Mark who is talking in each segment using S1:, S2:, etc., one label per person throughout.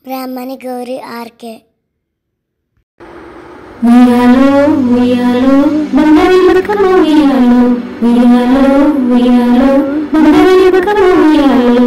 S1: బ్రాహ్మణి Gauri RK
S2: ఉయ్యాలో ఉయ్యాలో బంగారి బతుకమ్మ ఉయ్యాలో ఉయ్యాలో ఉయ్యాలో బంగారి బతుకమ్మ ఉయ్యాలో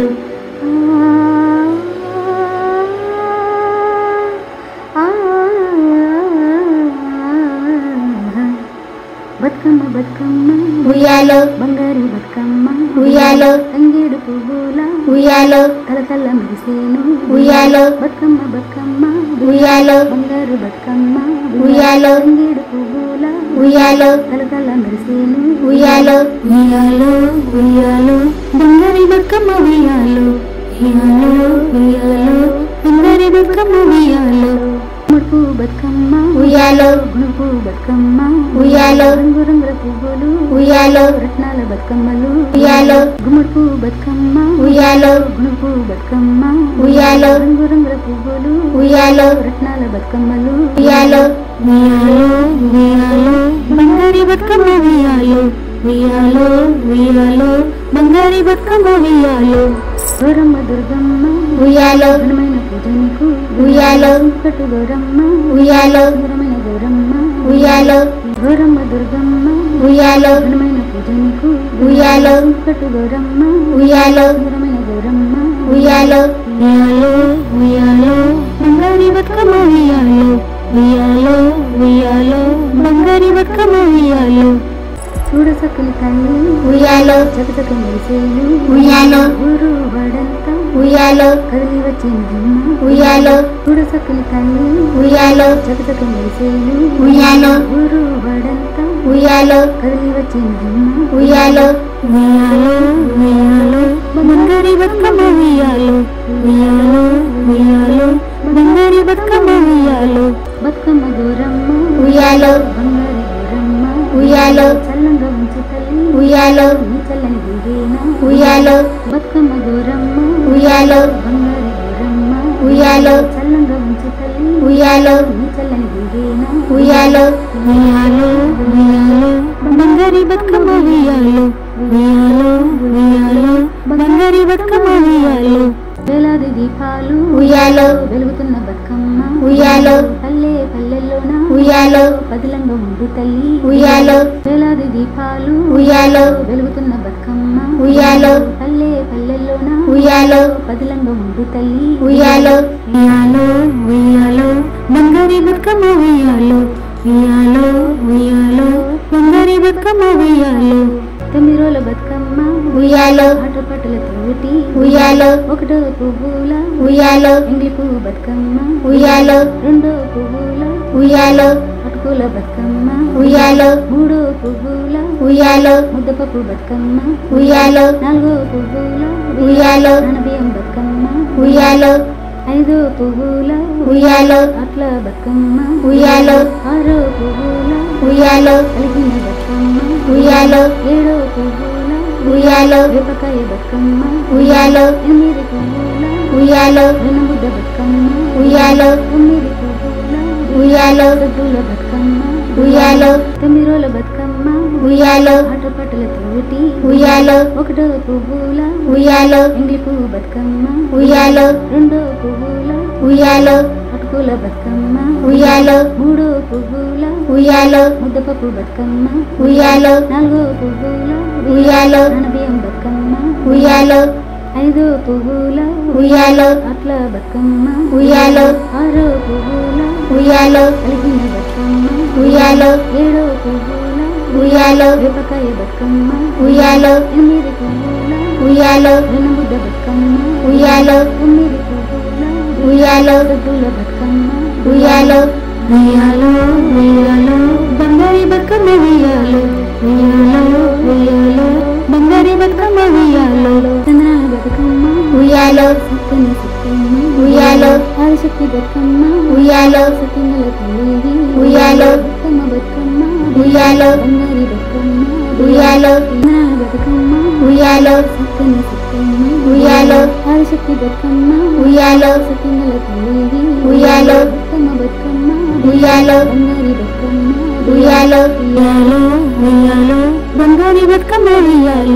S2: బతుకమ్మ బతుకమ్మ
S1: ఉయ్యాలో
S2: బంగారి బతుకమ్మ
S1: ఉయ్యాలో
S2: తంగేడు పువ్వుల
S1: ఉయ్యాలో
S2: తలతల్ల మెరిసేను
S1: ఉయ్యాలో
S2: బతుకమ్మ బతుకమ్మ
S1: ఉయ్యాలో
S2: బంగారు బతుకమ్మ
S1: ఉయ్యాలో
S2: తంగేడు పువ్వుల
S1: ఉయ్యాలో
S2: తలతల్ల మెరిసేను
S1: ఉయ్యాలో
S2: ఉయ్యాలో ఉయ్యాలో బంగారి బతుకమ్మ ఉయ్యాలో ఉయ్యాలో ఉయ్యాలో బంగారి బతుకమ్మ ఉయ్యాలో ముడుపు బతుకమ్మ
S1: ఉయ్యాలో
S2: గుణపు బతుకమ్మ
S1: ఉయ్యాలో
S2: రంగు రంగుల పువ్వులు
S1: ఉయ్యాలో
S2: రత్నాల బతుకమ్మలు
S1: ఉయ్యాలో
S2: గుమ్మడిపు బతుకమ్మ
S1: ఉయ్యాలో
S2: గుణపు బతుకమ్మ
S1: ఉయ్యాలో
S2: రంగు రంగుల పువ్వులు
S1: ఉయ్యాలో
S2: రత్నాల బతుకమ్మలు
S1: ఉయ్యాలో
S2: ఉయ్యాలో ఉయ్యాలో బంగారి బతుకమ్మ ఉయ్యాలో ఉయ్యాలో ఉయ్యాలో బంగారి బతుకమ్మ ఉయ్యాలో గౌరమ్మ దుర్గమ్మ
S1: ఉయ్యాలో
S2: ఘనమైన పూజ నీకు
S1: ఉయ్యాలో
S2: కట్టు గౌరమ్మ
S1: ఉయ్యాలో
S2: ఘనమైన గౌరమ్మ
S1: ఉయ్యాలో
S2: గౌరమ్మ దుర్గమ్మ
S1: ఉయ్యాలో
S2: ఘనమైన పూజ నీకు
S1: ఉయ్యాలో
S2: కట్టు గౌరమ్మ
S1: ఉయ్యాలో
S2: ఘనమైన గౌరమ్మ
S1: ఉయ్యాలో
S2: ఉయ్యాలో ఉయ్యాలో బంగారి బతుకమ్మ ఉయ్యాలో ఉయ్యాలో ఉయ్యాలో బంగారి బతుకమ్మ ఉయ్యాలో చూడ సక్కని తల్లి
S1: ఉయ్యాలో
S2: చకచక మెరిసేలు
S1: ఉయ్యాలో
S2: ఊరు వాడంతా
S1: ఉయ్యాలో
S2: కదిలి వచ్చిందమ్మ
S1: ఉయ్యాలో
S2: చూడ సక్కని తల్లి
S1: ఉయ్యాలో
S2: చకచక మెరిసేలు
S1: ఉయ్యాలో
S2: ఊరు వాడంతా
S1: ఉయ్యాలో
S2: కదిలి వచ్చిందమ్మ
S1: ఉయ్యాలో
S2: ఉయ్యాలో ఉయ్యాలో బంగారి బతుకమ్మ ఉయ్యాలో ఉయ్యాలో ఉయ్యాలో బంగారి బతుకమ్మ ఉయ్యాలో బతుకమ్మ గౌరమ్మ
S1: ఉయ్యాలో
S2: బంగారి గౌరమ్మ
S1: ఉయ్యాలో
S2: చల్లంగా ఉంచు తల్లి
S1: ఉయ్యాలో
S2: నీ చల్లని దిగేనా
S1: ఉయ్యాలో
S2: బతుకమ్మ గౌరమ్మ
S1: ఉయ్యాలో
S2: బంగారి గౌరమ్మ
S1: ఉయ్యాలో
S2: చల్లంగా ఉంచు తల్లి
S1: ఉయ్యాలో
S2: నీ చల్లని దిగేనా
S1: ఉయ్యాలో
S2: ఉయ్యాలో ఉయ్యాలో బంగారి బతుకమ్మ ఉయ్యాలో ఉయ్యాలో ఉయ్యాలో బంగారి బతుకమ్మ ఉయ్యాలో వేలాది దీపాలు
S1: ఉయ్యాలో
S2: వెలుగుతున్న బతుకమ్మ
S1: ఉయ్యాలో
S2: పల్లె పల్లెల్లోన
S1: ఉయ్యాలో
S2: పదిలంగా ఉండు తల్లి
S1: ఉయ్యాలో
S2: వేలాది దీపాలు
S1: ఉయ్యాలో
S2: వెలుగుతున్న బతుకమ్మ
S1: ఉయ్యాలో
S2: పల్లె పల్లెల్లోన
S1: ఉయ్యాలో
S2: పదిలంగా ఉండు తల్లి
S1: ఉయ్యాలో
S2: ఉయ్యాలో ఉయ్యాలో బంగారి బతుకమ్మ ఉయ్యాలో ఉయ్యాలో ఉయ్యాలో బంగారి బతుకమ్మ ఉయ్యాలో తొమ్మిరోల బతుకమ్మ
S1: ఉయ్యాలో
S2: ఆటపాటలతోటి
S1: ఉయ్యాలో
S2: ఒకటో పువ్వుల
S1: ఉయ్యాలో
S2: ఎంగిలి పువ్వు బతుకమ్మ
S1: ఉయ్యాలో
S2: రెండో పువ్వుల
S1: ఉయ్యాలో
S2: అటుకుల బతుకమ్మ
S1: ఉయ్యాలో
S2: మూడో పువ్వుల
S1: ఉయ్యాలో
S2: ముద్దపప్పు బతుకమ్మ
S1: ఉయ్యాలో
S2: నాలుగో పువ్వుల
S1: ఉయ్యాలో
S2: నానబియ్యం బతుకమ్మ
S1: ఉయ్యాలో
S2: ఐదో పువ్వుల
S1: ఉయ్యాలో
S2: అట్ల బతుకమ్మ
S1: ఉయ్యాలో
S2: ఆరో పువ్వుల
S1: ఉయ్యాలో
S2: కలిగిన బతుకమ్మ
S1: ఉయ్యాలో
S2: ఏడో పువ్వుల
S1: ఉయ్యాలో
S2: వేపకాయ బతుకమ్మ
S1: ఉయ్యాలో
S2: ఎనిమిది పువ్వుల
S1: ఉయ్యాలో
S2: వెనముద్ద బతుకమ్మ
S1: ఉయ్యాలో
S2: తొమ్మిది పువ్వుల
S1: ఉయ్యాలో
S2: సద్దుల బతుకమ్మ
S1: ఉయ్యాలో
S2: తొమ్మిదిరోల బతుకమ్మ
S1: ఉయ్యాలో
S2: ఆటపాటలతోటి
S1: ఉయ్యాలో
S2: ఒకటో పువ్వుల
S1: ఉయ్యాలో
S2: ఎంగిలి పువ్వు బతుకమ్మ
S1: ఉయ్యాలో
S2: రెండో పువ్వుల
S1: ఉయ్యాలో
S2: అటుకుల బతుకమ్మ
S1: ఉయ్యాలో
S2: మూడో పువ్వుల
S1: ఉయ్యాలో
S2: ముద్దపప్పు బతుకమ్మ
S1: ఉయ్యాలో
S2: నాలుగో పువ్వుల
S1: ఉయ్యాలో
S2: నానబియ్యం బతుకమ్మ
S1: ఉయ్యాలో
S2: ఐదో పువ్వుల
S1: ఉయ్యాలో
S2: అట్ల బతుకమ్మ
S1: ఉయ్యాలో
S2: ఆరో పువ్వుల
S1: ఉయ్యాలో
S2: కలిగిన బతుకమ్మ
S1: ఉయ్యాలో
S2: ఏడో పువ్వుల
S1: ఉయ్యాలో
S2: వేపకాయ బతుకమ్మ
S1: ఉయ్యాలో
S2: ఎనిమిది పువ్వుల
S1: ఉయ్యాలో
S2: వెనముద్ద బతుకమ్మ
S1: ఉయ్యాలో
S2: తొమ్మిది పువ్వుల
S1: ఉయ్యాలో
S2: సద్దుల బతుకమ్మ
S1: ఉయ్యాలో
S2: ఉయ్యాలో ఉయ్యాలో బంగారి బతుకమ్మ ఉయ్యాలో ఉయ్యాలో ఉయ్యాలో బంగారి బతుకమ్మ ఉయ్యాలో చంద్రాల బతుకమ్మ
S1: ఉయ్యాలో
S2: సక్కని సక్కమ్మ
S1: ఉయ్యాలో
S2: ఆదిశక్తి బతుకమ్మ
S1: ఉయ్యాలో
S2: సత్యంగల తల్లివి
S1: ఉయ్యాలో
S2: బతుకమ్మ బతుకమ్మ
S1: ఉయ్యాలో
S2: బంగారి బతుకమ్మ
S1: ఉయ్యాలో
S2: చంద్రాల బతుకమ్మ
S1: ఉయ్యాలో
S2: సక్కని సక్కమ్మ
S1: ఉయ్యాలో
S2: ఆదిశక్తి బతుకమ్మ
S1: ఉయ్యాలో
S2: సత్యంగల తల్లివి
S1: ఉయ్యాలో
S2: బతుకమ్మ బతుకమ్మ
S1: ఉయ్యాలో
S2: బంగారి బతుకమ్మ
S1: ఉయ్యాలో
S2: ఉయ్యాలో ఉయ్యాలో బంగారి బతుకమ్మ ఉయ్యాలో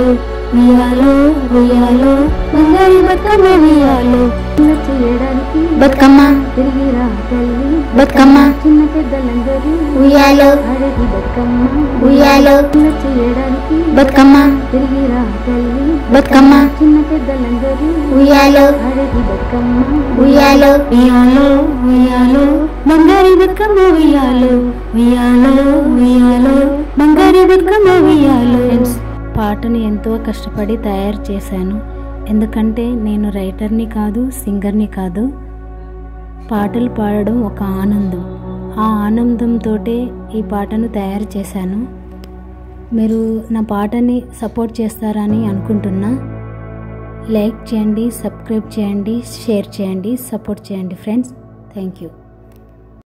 S2: ఉయ్యాలో ఉయ్యాలో బంగారు బతుకమ్మ ఉయ్యాలో చేయడానికి
S1: బతుకమ్మ
S2: తిరిగి రా తల్లి
S1: బతుకమ్మ
S2: చిన్న పెద్దలందరూ
S1: ఉయ్యాలో
S2: ఆడేది బతుకమ్మ
S1: ఉయ్యాలో
S2: చేయడానికి
S1: బతుకమ్మ
S2: తిరిగి రా తల్లి
S1: బతుకమ్మ
S2: చిన్న పెద్దలందరూ
S1: ఉయ్యాలో
S2: ఆడేది బతుకమ్మ
S1: ఉయ్యాలో
S2: ఉయ్యాలో ఉయ్యాలో బంగారు బతుకమ్మ ఉయ్యాలో ఉయ్యాలో ఉయ్యాలో బంగారు బతుకమ్మ ఉయ్యాలో పాటను ఎంతో కష్టపడి తయారు చేశాను ఎందుకంటే నేను రైటర్ని కాదు సింగర్ని కాదు పాటలు పాడడం ఒక ఆనందం ఆ ఆనందంతో ఈ పాటను తయారు చేశాను మీరు నా పాటని సపోర్ట్ చేస్తారని అనుకుంటున్నా లైక్ చేయండి సబ్స్క్రైబ్ చేయండి షేర్ చేయండి సపోర్ట్ చేయండి ఫ్రెండ్స్ థ్యాంక్ యూ